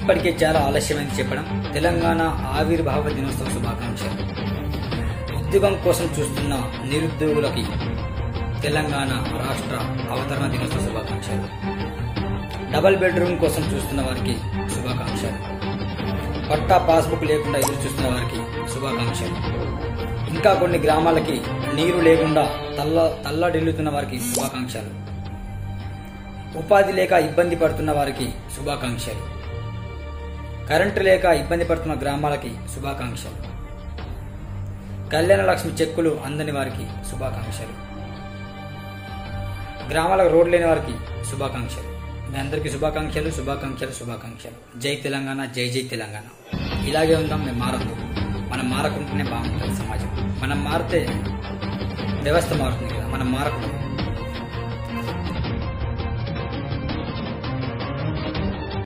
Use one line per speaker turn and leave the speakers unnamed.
ఇప్పటికే చాలా ఆలస్యమైంది చెప్పడం తెలంగాణ ఆవిర్భావ దినోత్సవ శుభాకాంక్షలు ఉద్యోగం కోసం చూస్తున్న నిరుద్యోగులకి తెలంగాణ రాష్ట్ర అవతరణ దినోత్సవ శుభాకాంక్షలు డబల్ బెడ్రూమ్ కోసం చూస్తున్న వారికి శుభాకాంక్షలు పట్టా పాస్బుక్ లేకుండా ఎదురు చూస్తున్న వారికి శుభాకాంక్షలు ఇంకా కొన్ని గ్రామాలకి నీరు లేకుండా తల్ల తల్లడిల్లుతున్న వారికి శుభాకాంక్షలు ఉపాధి లేక ఇబ్బంది పడుతున్న వారికి శుభాకాంక్షలు కరెంటు లేక ఇబ్బంది పడుతున్న గ్రామాలకి శుభాకాంక్షలు కళ్యాణ లక్ష్మి చెక్కులు అందని వారికి శుభాకాంక్షలు గ్రామాలకు రోడ్లు లేని వారికి శుభాకాంక్షలు మీ అందరికీ శుభాకాంక్షలు శుభాకాంక్షలు శుభాకాంక్షలు జై తెలంగాణ జై జై తెలంగాణ ఇలాగే ఉందాం మేము మారద్దు మనం మారకుంటేనే బాగుంటుంది సమాజం మనం మారితే వ్యవస్థ మారుతుంది కదా మనం మారకూడదు